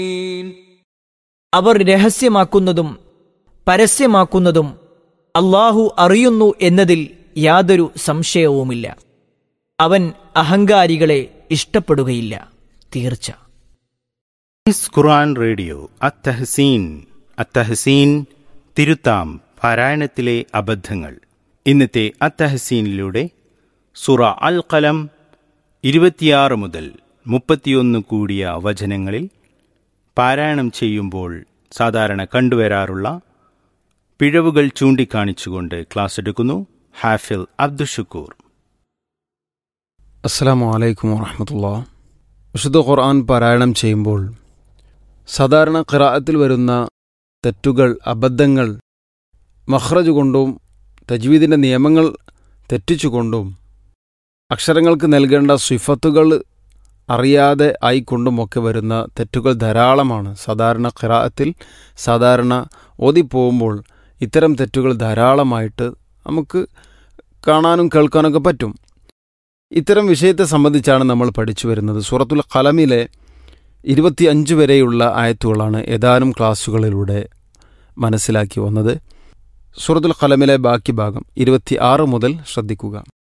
അവർ രഹസ്യമാക്കുന്നതും പരസ്യമാക്കുന്നതും അള്ളാഹു അറിയുന്നു എന്നതിൽ യാതൊരു സംശയവുമില്ല അവൻ അഹങ്കാരികളെ ഇഷ്ടപ്പെടുകയില്ല തീർച്ച ഹിസ് ഖുർആൻ റേഡിയോ അത്തഹസീൻ അത്തഹസീൻ തിരുത്താം പാരായണത്തിലെ അബദ്ധങ്ങൾ ഇന്നത്തെ അത്തഹസീനിലൂടെ സുറ അൽ കലം ഇരുപത്തിയാറ് മുതൽ മുപ്പത്തിയൊന്ന് കൂടിയ വചനങ്ങളിൽ പാരായണം ചെയ്യുമ്പോൾ സാധാരണ കണ്ടുവരാറുള്ള പിഴവുകൾ ചൂണ്ടിക്കാണിച്ചുകൊണ്ട് ക്ലാസ് എടുക്കുന്നു ഹാഫിൽ അബ്ദുഷക്കൂർ അസ്സാം വലൈക്കും വാഹമത്തുള്ള വിശുദ്ധ ഖുർആൻ പാരായണം ചെയ്യുമ്പോൾ സാധാരണ ഖിറാഅത്തിൽ വരുന്ന തെറ്റുകൾ അബദ്ധങ്ങൾ മഹ്റജ് കൊണ്ടും തജ്വീദിൻ്റെ നിയമങ്ങൾ തെറ്റിച്ചുകൊണ്ടും അക്ഷരങ്ങൾക്ക് നൽകേണ്ട സിഫത്തുകൾ അറിയാതെ ആയിക്കൊണ്ടുമൊക്കെ വരുന്ന തെറ്റുകൾ ധാരാളമാണ് സാധാരണ ഖിറാഅത്തിൽ സാധാരണ ഓതിപ്പോകുമ്പോൾ ഇത്തരം തെറ്റുകൾ ധാരാളമായിട്ട് നമുക്ക് കാണാനും കേൾക്കാനൊക്കെ പറ്റും ഇത്തരം വിഷയത്തെ സംബന്ധിച്ചാണ് നമ്മൾ പഠിച്ചു വരുന്നത് സൂറത്തുൽ ഖലമിലെ ഇരുപത്തി അഞ്ച് വരെയുള്ള ആയത്തുകളാണ് ഏതാനും ക്ലാസ്സുകളിലൂടെ മനസ്സിലാക്കി വന്നത് സൂറത്തുൽ ഖലമിലെ ബാക്കി ഭാഗം ഇരുപത്തി ആറ് മുതൽ ശ്രദ്ധിക്കുക